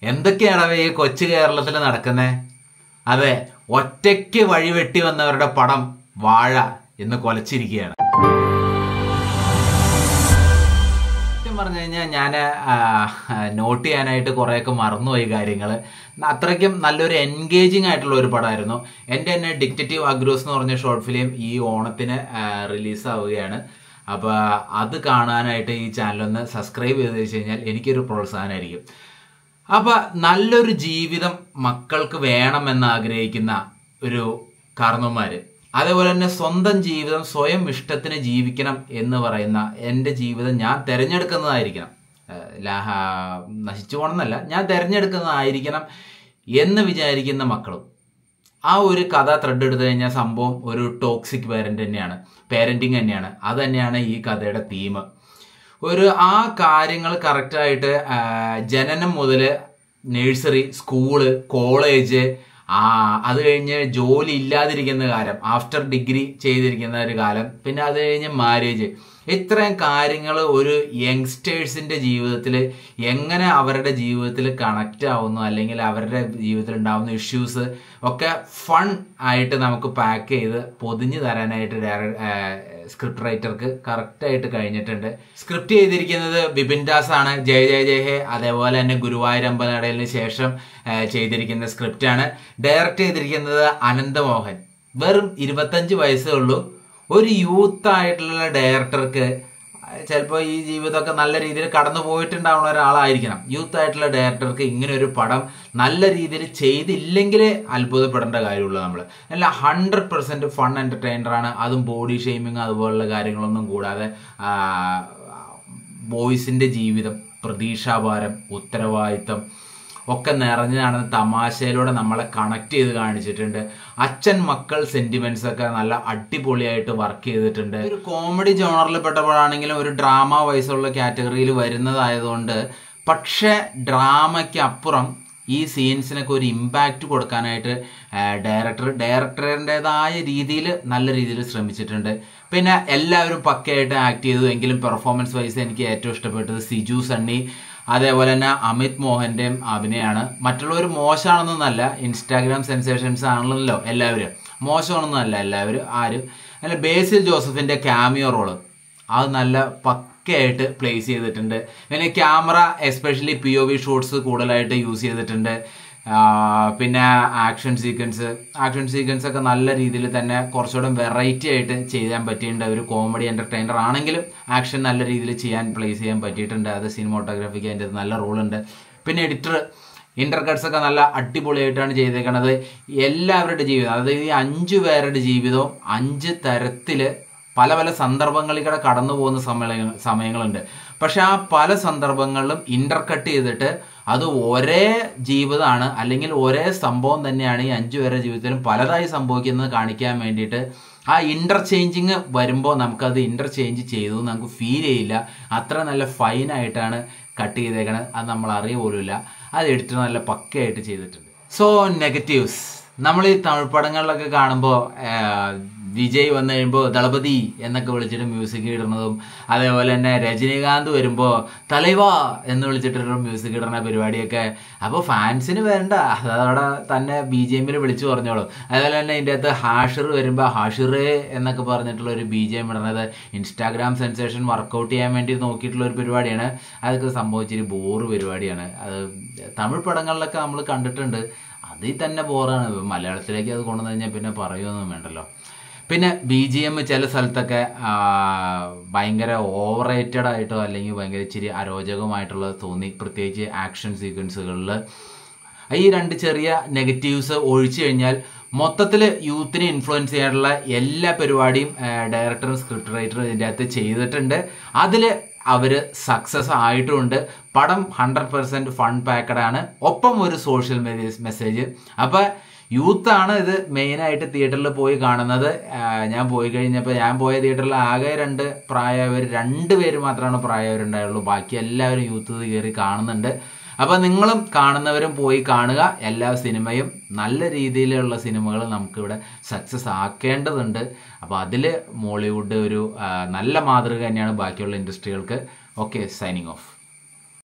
എന്തൊക്കെയാണ് ഈ കൊച്ചു കേരളത്തിൽ നടക്കുന്നേ അതെ ഒറ്റയ്ക്ക് വഴിവെട്ടി വന്നവരുടെ പടം വാഴ എന്ന് കൊലച്ചിരിക്കുകയാണ് സത്യം പറഞ്ഞു കഴിഞ്ഞാൽ ഞാൻ നോട്ട് ചെയ്യാനായിട്ട് കുറേയൊക്കെ മറന്നുപോയി കാര്യങ്ങൾ അത്രയ്ക്കും നല്ലൊരു എൻഗേജിങ് ആയിട്ടുള്ള ഒരു പടമായിരുന്നു എൻ്റെ തന്നെ ഡിക്റ്റേറ്റീവ് അഗ്രോസ് എന്ന് പറഞ്ഞ ഷോർട്ട് ഫിലിം ഈ ഓണത്തിന് റിലീസാവുകയാണ് അപ്പോൾ അത് കാണാനായിട്ട് ഈ ചാനലൊന്ന് സബ്സ്ക്രൈബ് ചെയ്ത് വെച്ച് കഴിഞ്ഞാൽ എനിക്കൊരു പ്രോത്സാഹനമായിരിക്കും അപ്പോൾ നല്ലൊരു ജീവിതം മക്കൾക്ക് വേണമെന്ന് ആഗ്രഹിക്കുന്ന ഒരു കാരണവന്മാർ അതേപോലെ തന്നെ സ്വന്തം ജീവിതം സ്വയം ഇഷ്ടത്തിന് ജീവിക്കണം എന്ന് പറയുന്ന എൻ്റെ ജീവിതം ഞാൻ തിരഞ്ഞെടുക്കുന്നതായിരിക്കണം ഏഹ് ലാഹ നശിച്ചു പോകണമെന്നല്ല ഞാൻ തിരഞ്ഞെടുക്കുന്നതായിരിക്കണം എന്ന് വിചാരിക്കുന്ന മക്കളും ആ ഒരു കഥ ത്രെഡ് എടുത്തു കഴിഞ്ഞാൽ സംഭവം ഒരു ടോക്സിക് പേരന്റ് തന്നെയാണ് പേരന്റിങ് തന്നെയാണ് അത് തന്നെയാണ് ഈ കഥയുടെ തീം ഒരു ആ കാര്യങ്ങൾ കറക്റ്റായിട്ട് ജനനം മുതൽ നഴ്സറി സ്കൂള് കോളേജ് ആ അത് കഴിഞ്ഞ് ജോലി ഇല്ലാതിരിക്കുന്ന കാലം ആഫ്റ്റർ ഡിഗ്രി ചെയ്തിരിക്കുന്ന ഒരു കാലം പിന്നെ അത് കഴിഞ്ഞ് മാരേജ് ഇത്രയും കാര്യങ്ങൾ ഒരു യങ്സ്റ്റേഴ്സിന്റെ ജീവിതത്തിൽ എങ്ങനെ അവരുടെ ജീവിതത്തിൽ കണക്റ്റ് ആവുന്നു അല്ലെങ്കിൽ അവരുടെ ജീവിതത്തിൽ ഉണ്ടാവുന്ന ഇഷ്യൂസ് ഒക്കെ ഫൺ ആയിട്ട് നമുക്ക് പാക്ക് ചെയ്ത് പൊതിഞ്ഞു തരാനായിട്ട് സ്ക്രിപ്റ്റ് റൈറ്റർക്ക് കറക്റ്റ് ആയിട്ട് കഴിഞ്ഞിട്ടുണ്ട് സ്ക്രിപ്റ്റ് ചെയ്തിരിക്കുന്നത് ബിപിൻ ദാസ് ആണ് ജയ ജയ ജയ ഹേ അതേപോലെ തന്നെ ഗുരുവായൂർ അമ്പലനടയിലിന് ശേഷം ആ, ചെയ്തിരിക്കുന്ന സ്ക്രിപ്റ്റാണ് ഡയറക്റ്റ് ചെയ്തിരിക്കുന്നത് അനന്തമോഹൻ വെറും ഇരുപത്തഞ്ച് വയസ്സേ ഉള്ളൂ ഒരു യൂത്ത് ആയിട്ടുള്ള ഡയറക്ടർക്ക് ചിലപ്പോൾ ഈ ജീവിതമൊക്കെ നല്ല രീതിയിൽ കടന്നു പോയിട്ടുണ്ടാവുന്ന ഒരാളായിരിക്കണം യൂത്ത് ആയിട്ടുള്ള ഡയറക്ടർക്ക് ഇങ്ങനെ ഒരു പടം നല്ല രീതിയിൽ ചെയ്തില്ലെങ്കിലേ അത്ഭുതപ്പെടേണ്ട കാര്യമുള്ളൂ നമ്മൾ അല്ല ഹൺഡ്രഡ് പെർസെൻറ്റ് ഫൺ എൻ്റർടൈനറാണ് അതും ബോഡി ഷെയ്മിങ് അതുപോലുള്ള കാര്യങ്ങളൊന്നും കൂടാതെ ബോയ്സിൻ്റെ ജീവിതം പ്രതീക്ഷാഭാരം ഉത്തരവാദിത്തം ഒക്കെ നിറഞ്ഞാണ് തമാശയിലൂടെ നമ്മളെ കണക്ട് ചെയ്ത് കാണിച്ചിട്ടുണ്ട് അച്ഛൻ മക്കൾ സെന്റിമെന്റ്സ് ഒക്കെ നല്ല അടിപൊളിയായിട്ട് വർക്ക് ചെയ്തിട്ടുണ്ട് ഒരു കോമഡി ജോണറിൽ പെട്ടപ്പോഴാണെങ്കിലും ഒരു ഡ്രാമ വയസ്സുള്ള കാറ്റഗറിയിൽ വരുന്നതായതുകൊണ്ട് പക്ഷേ ഡ്രാമയ്ക്ക് അപ്പുറം ഈ സീൻസിനൊക്കെ ഒരു ഇമ്പാക്റ്റ് കൊടുക്കാനായിട്ട് ഡയറക്ടർ ഡയറക്ടറിൻ്റെതായ രീതിയിൽ നല്ല രീതിയിൽ ശ്രമിച്ചിട്ടുണ്ട് പിന്നെ എല്ലാവരും പക്കയായിട്ട് ആക്ട് ചെയ്തു എങ്കിലും പെർഫോമൻസ് വൈസ് എനിക്ക് ഏറ്റവും ഇഷ്ടപ്പെട്ടത് സിജു സണ്ണി അതേപോലെ തന്നെ അമിത് മോഹന്റെയും അഭിനയമാണ് മറ്റുള്ളവർ മോശമാണെന്നൊന്നല്ല ഇൻസ്റ്റാഗ്രാം സെൻസേഷൻസ് ആണല്ലോ എല്ലാവരും മോശമാണെന്നല്ല എല്ലാവരും ആരും അല്ല ബേസിൽ ജോസഫിന്റെ ക്യാമിയോ റോള് അത് നല്ല പക്കയായിട്ട് പ്ലേസ് ചെയ്തിട്ടുണ്ട് പിന്നെ camera especially P O V shots കൂടുതലായിട്ട് യൂസ് ചെയ്തിട്ടുണ്ട് ആ, പിന്നെ ആക്ഷൻ സീക്വൻസ് ആക്ഷൻ സീക്വൻസ് ഒക്കെ നല്ല രീതിയിൽ തന്നെ കുറച്ചുകൂടെ വെറൈറ്റി ആയിട്ട് ചെയ്യാൻ പറ്റിയിട്ടുണ്ട് ഒരു കോമഡി എന്റർടൈനർ ആണെങ്കിലും ആക്ഷൻ നല്ല രീതിയിൽ ചെയ്യാൻ പ്ലേസ് ചെയ്യാൻ പറ്റിയിട്ടുണ്ട് അത് സിനിമോട്ടോഗ്രാഫിക്ക് അതിൻ്റെ നല്ല റോളുണ്ട് പിന്നെ എഡിറ്റർ ഇന്റർകട്സ് ഒക്കെ നല്ല അടിപൊളിയായിട്ടാണ് ചെയ്തേക്കണത് എല്ലാവരുടെ ജീവിതം അതായത് ഈ അഞ്ചു പേരുടെ ജീവിതവും അഞ്ച് തരത്തില് പല പല സന്ദർഭങ്ങളിലൂടെ കടന്നു പോകുന്ന സമയങ്ങൾ സമയങ്ങളുണ്ട് പക്ഷെ ആ പല സന്ദർഭങ്ങളിലും ഇന്റർകട്ട് ചെയ്തിട്ട് അത് ഒരേ ജീവിതമാണ് അല്ലെങ്കിൽ ഒരേ സംഭവം തന്നെയാണ് ഈ അഞ്ചു പേരുടെ ജീവിതത്തിലും പലതായി സംഭവിക്കുന്നത് കാണിക്കാൻ വേണ്ടിയിട്ട് ആ ഇന്റർചേഞ്ചിങ് വരുമ്പോൾ നമുക്കത് ഇന്റർചേഞ്ച് ചെയ്തു എന്ന് നമുക്ക് ഫീൽ ചെയ്യില്ല അത്ര നല്ല ഫൈനായിട്ടാണ് കട്ട് ചെയ്തേക്കണത് അത് നമ്മൾ അറിയ പോലുമില്ല അത് എഡിറ്റർ നല്ല പക്കയായിട്ട് ചെയ്തിട്ടുണ്ട് സോ നെഗറ്റീവ്സ് നമ്മൾ ഈ തമിഴ് പടങ്ങളിലൊക്കെ കാണുമ്പോൾ വിജയ് വന്നു കഴിയുമ്പോൾ ദളപതി എന്നൊക്കെ വിളിച്ചിട്ട് മ്യൂസിക് ഇടുന്നതും അതേപോലെ തന്നെ രജനീകാന്ത് വരുമ്പോൾ തലൈവ എന്ന് വിളിച്ചിട്ടൊരു മ്യൂസിക് ഇടുന്ന പരിപാടിയൊക്കെ അപ്പോൾ ഫാൻസിന് വേണ്ട അതവിടെ തന്നെ ബി ജെ എമ്മിൽ വിളിച്ചു പറഞ്ഞോളൂ അതുപോലെ തന്നെ ഇതിൻ്റെ അകത്ത് ഹാഷിർ വരുമ്പോൾ ഹാഷിറേ എന്നൊക്കെ പറഞ്ഞിട്ടുള്ള ഒരു ബി ജെ എം ഇടുന്നത് ഇൻസ്റ്റാഗ്രാം സെൻസേഷൻ വർക്കൗട്ട് ചെയ്യാൻ വേണ്ടി നോക്കിയിട്ടുള്ള ഒരു പരിപാടിയാണ് അതൊക്കെ സംഭവിച്ചൊരു ബോറ് പരിപാടിയാണ് അത് തമിഴ് പടങ്ങളിലൊക്കെ നമ്മൾ കണ്ടിട്ടുണ്ട് അതിൽ തന്നെ ബോറാണ് മലയാളത്തിലേക്ക് അത് കൊണ്ടുവന്നു കഴിഞ്ഞാൽ പിന്നെ പറയുമൊന്നും വേണ്ടല്ലോ പിന്നെ ബി ജി എം ചില സ്ഥലത്തൊക്കെ ആ, ഭയങ്കര ഓവർ റേറ്റഡ് ആയിട്ടോ അല്ലെങ്കിൽ ഭയങ്കര ഇച്ചിരി അരോചകമായിട്ടുള്ളത് തോന്നി പ്രത്യേകിച്ച് ആക്ഷൻ സീക്വൻസുകളിൽ ഈ രണ്ട് ചെറിയ നെഗറ്റീവ്സ് ഒഴിച്ചു കഴിഞ്ഞാൽ മൊത്തത്തിൽ യൂത്തിനെ ഇൻഫ്ലുവൻസ് ചെയ്യാനുള്ള എല്ലാ പരിപാടിയും ഡയറക്ടറും സ്ക്രിപ്റ്റ് റൈറ്ററും ഇതിൻ്റെ അകത്ത് ചെയ്തിട്ടുണ്ട് അതിൽ അവർ സക്സസ് ആയിട്ടുമുണ്ട് പടം ഹൺഡ്രഡ് പെർസെൻറ്റ് ഫൺ പാക്കഡ് ആണ് ഒപ്പം ഒരു സോഷ്യൽ മെസ്സേജ് അപ്പോൾ യൂത്താണ് ഇത് മെയിനായിട്ട് തിയേറ്ററിൽ പോയി കാണുന്നത് ആ, ഞാൻ പോയി കഴിഞ്ഞപ്പോൾ ഞാൻ പോയ തിയേറ്ററിൽ ആകെ രണ്ട് പ്രായമായവർ രണ്ട് പേര് മാത്രമാണ് പ്രായമായവരുണ്ടായുള്ളൂ ബാക്കി എല്ലാവരും യൂത്ത് കയറി കാണുന്നുണ്ട് അപ്പോൾ നിങ്ങളും കാണുന്നവരും പോയി കാണുക എല്ലാ സിനിമയും നല്ല രീതിയിലുള്ള സിനിമകൾ നമുക്കിവിടെ സക്സസ് ആക്കേണ്ടതുണ്ട് അപ്പോൾ അതിൽ മോളിവുഡ് ഒരു ആ, നല്ല മാതൃക തന്നെയാണ് ബാക്കിയുള്ള ഇൻഡസ്ട്രികൾക്ക് ഓക്കെ സൈനിങ് ഓഫ്